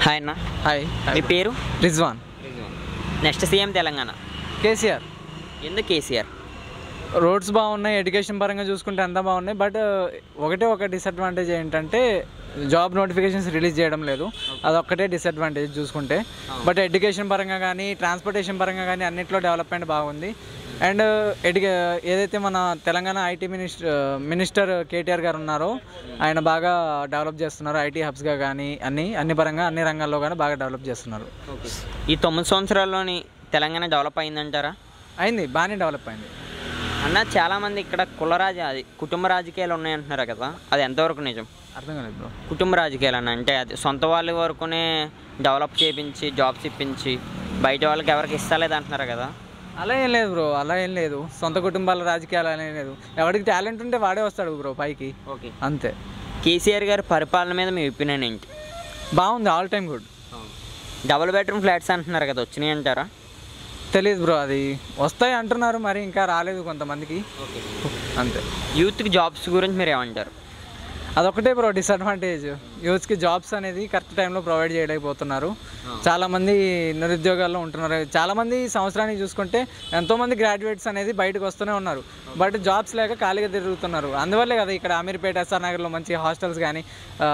Hi అన్న hi మీ పేరు రిజ్వాన్ నెక్స్ట్ సీఎం తెలంగాణ కేసీఆర్ ఎందుకు కేసీఆర్ రోడ్స్ బాగున్నాయి ఎడ్యుకేషన్ పరంగా చూసుకుంటే అంతా బాగున్నాయి బట్ ఒకటే ఒక డిసడ్వాంటేజ్ ఏంటంటే జాబ్ నోటిఫికేషన్స్ రిలీజ్ చేయడం లేదు అదొక్కటే డిసడ్వాంటేజ్ చూసుకుంటే బట్ ఎడ్యుకేషన్ పరంగా కానీ ట్రాన్స్పోర్టేషన్ పరంగా కానీ అన్నిట్లో డెవలప్మెంట్ బాగుంది అండ్ ఎడ్యు ఏదైతే మన Telangana IT minister minister KTR garu ఉన్నారో ఆయన బాగా డెవలప్ చేస్తున్నారు ఐటీ హబ్స్గా కానీ అన్ని అన్ని పరంగా అన్ని రంగాల్లో కానీ బాగా డెవలప్ చేస్తున్నారు ఈ తొమ్మిది సంవత్సరాల్లోని తెలంగాణ డెవలప్ అయిందంటారా అయింది బాగానే డెవలప్ అయింది అన్న చాలామంది ఇక్కడ కుల రాజ అది కుటుంబ రాజకీయాలు ఉన్నాయంటున్నారు కదా అది ఎంతవరకు నిజం అర్థం కాలేదు బ్రో కుటుంబ రాజకీయాలు అన్న అంటే అది సొంత వాళ్ళ వరకునే డెవలప్ చేయించి జాబ్స్ ఇప్పించి బయట వాళ్ళకి ఎవరికి ఇస్తలేదు అంటున్నారు కదా అలా ఏం లేదు బ్రో అలా ఏం లేదు సొంత కుటుంబాల రాజకీయాలు అలా ఏం లేదు ఎవరికి టాలెంట్ ఉంటే వాడే వస్తాడు బ్రో పైకి ఓకే అంతే కేసీఆర్ గారి పరిపాలన మీద మీ ఒపీనియన్ ఏంటి బాగుంది all time good double bedroom flats అంటున్నారు కదా వచ్చినాయి అంటారా తెలియదు బ్రో అది వస్తాయి అంటున్నారు మరి ఇంకా రాలేదు కొంతమందికి అంతే యూత్కి జాబ్స్ గురించి మీరు ఏమంటారు అదొకటే బ్రో డిసడ్వాంటేజ్ యూత్స్కి జాబ్స్ అనేది కరెక్ట్ టైంలో ప్రొవైడ్ చేయలేకపోతున్నారు చాలామంది నిరుద్యోగాల్లో ఉంటున్నారు చాలామంది సంవత్సరానికి చూసుకుంటే ఎంతోమంది గ్రాడ్యుయేట్స్ అనేది బయటకు వస్తూనే ఉన్నారు బట్ జాబ్స్ లేక ఖాళీగా తిరుగుతున్నారు అందువల్లే కదా ఇక్కడ అమీర్పేట ఎస్ఆర్ నగర్లో మంచి హాస్టల్స్ కానీ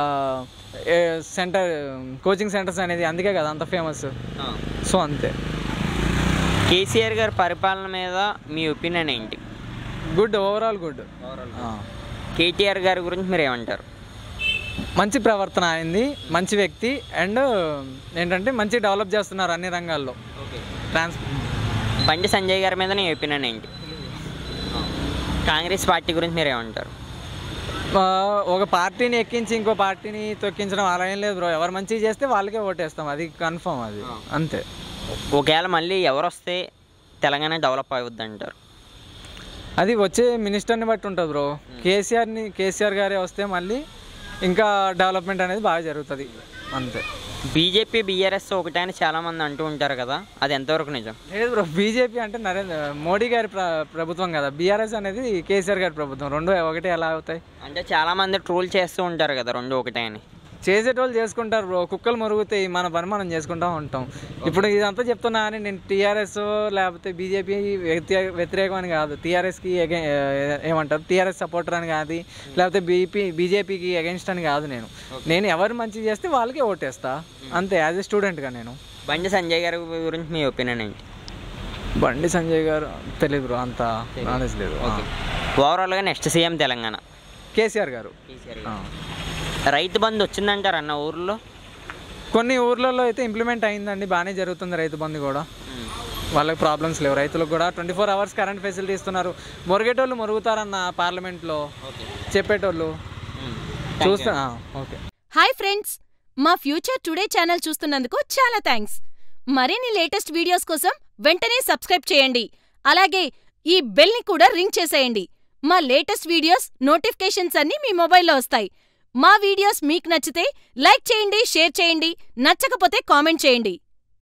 సెంటర్ కోచింగ్ సెంటర్స్ అనేది అందుకే కదా అంత ఫేమస్ సో అంతే కేసీఆర్ గారి పరిపాలన మీద మీ ఒపీనియన్ ఏంటి గుడ్ ఓవరాల్ గుడ్ కేటీఆర్ గారి గురించి మీరు ఏమంటారు మంచి ప్రవర్తన అయింది మంచి వ్యక్తి అండ్ ఏంటంటే మంచి డెవలప్ చేస్తున్నారు అన్ని రంగాల్లో ట్రాన్స్ బండి సంజయ్ గారి మీద నీ ఒపీనియన్ ఏంటి కాంగ్రెస్ పార్టీ గురించి మీరు ఏమంటారు ఆ, ఒక పార్టీని ఎక్కించి ఇంకో పార్టీని తొక్కించడం అలా ఏం లేదు బ్రో ఎవరు మంచిగా చేస్తే వాళ్ళకే ఓటేస్తాం అది కన్ఫర్మ్ అది అంతే ఒకవేళ మళ్ళీ ఎవరు వస్తే తెలంగాణ డెవలప్ అవుద్ది అంటారు అది వచ్చే మినిస్టర్ని బట్టి ఉంటుంది బ్రో కేసీఆర్ని కేసీఆర్ గారే వస్తే మళ్ళీ ఇంకా డెవలప్మెంట్ అనేది బాగా జరుగుతుంది అంతే బీజేపీ బీఆర్ఎస్ ఒకటే అని చాలామంది అంటూ ఉంటారు కదా అది ఎంతవరకు నిజం లేదు బ్రో బీజేపీ అంటే నరేంద్ర మోడీ గారి ప్ర ప్రభుత్వం కదా బీఆర్ఎస్ అనేది కేసీఆర్ గారి ప్రభుత్వం రెండు ఒకటే ఎలా అవుతాయి అంటే చాలామంది ట్రోల్ చేస్తూ ఉంటారు కదా రెండు ఒకటే అని చేసేటోళ్ళు చేసుకుంటారు బ్రో కుక్కలు మురుగుతాయి మన పని మనం చేసుకుంటూ ఉంటాం ఇప్పుడు ఇదంతా చెప్తున్నా అని నేను టీఆర్ఎస్ లేకపోతే బీజేపీ వ్యతిరేకం అని కాదు టీఆర్ఎస్కి ఏమంటారు టీఆర్ఎస్ సపోర్టర్ అని కాదు లేకపోతే బీపీ బీజేపీకి అగెన్స్ట్ అని కాదు నేను నేను ఎవరు మంచి చేస్తే వాళ్ళకే ఓటేస్తా అంతే యాజ్ ఎ స్టూడెంట్గా నేను బండి సంజయ్ గారి గురించి మీ ఒపీనియన్ ఏంటి బండి సంజయ్ గారు తెలియదు బ్రో అంత నాలెడ్జ్ లేదు ఓవరాల్గా నెక్స్ట్ సీఎం తెలంగాణ కేసీఆర్ గారు ఆ. రైతు బంధు వచ్చిందంటారు అన్న ఊర్లో కొన్ని ఊర్లలో అయితే ఇంప్లిమెంట్ అయిందండి బాగానే జరుగుతుంది రైతు బంధు కూడా వాళ్ళకి ప్రాబ్లమ్స్ లేవు రైతులకు కూడా twenty four hours current facility ఇస్తున్నారు మొరిగేటోళ్ళు మొరుగుతారన్న పార్లమెంట్లో చెప్పేటోళ్ళు చూస్తా ఆ, ఓకే హాయ్ ఫ్రెండ్స్ మా ఫ్యూచర్ టుడే ఛానల్ చూస్తున్నందుకు చాలా థ్యాంక్స్ మరిన్ని లేటెస్ట్ వీడియోస్ కోసం వెంటనే సబ్స్క్రైబ్ చేయండి అలాగే ఈ బెల్ని కూడా రింగ్ చేసేయండి మా లేటెస్ట్ వీడియోస్ నోటిఫికేషన్స్ అన్నీ మీ మొబైల్లో వస్తాయి మా వీడియోస్ మీకు నచ్చితే లైక్ చేయండి షేర్ చేయండి నచ్చకపోతే కామెంట్ చేయండి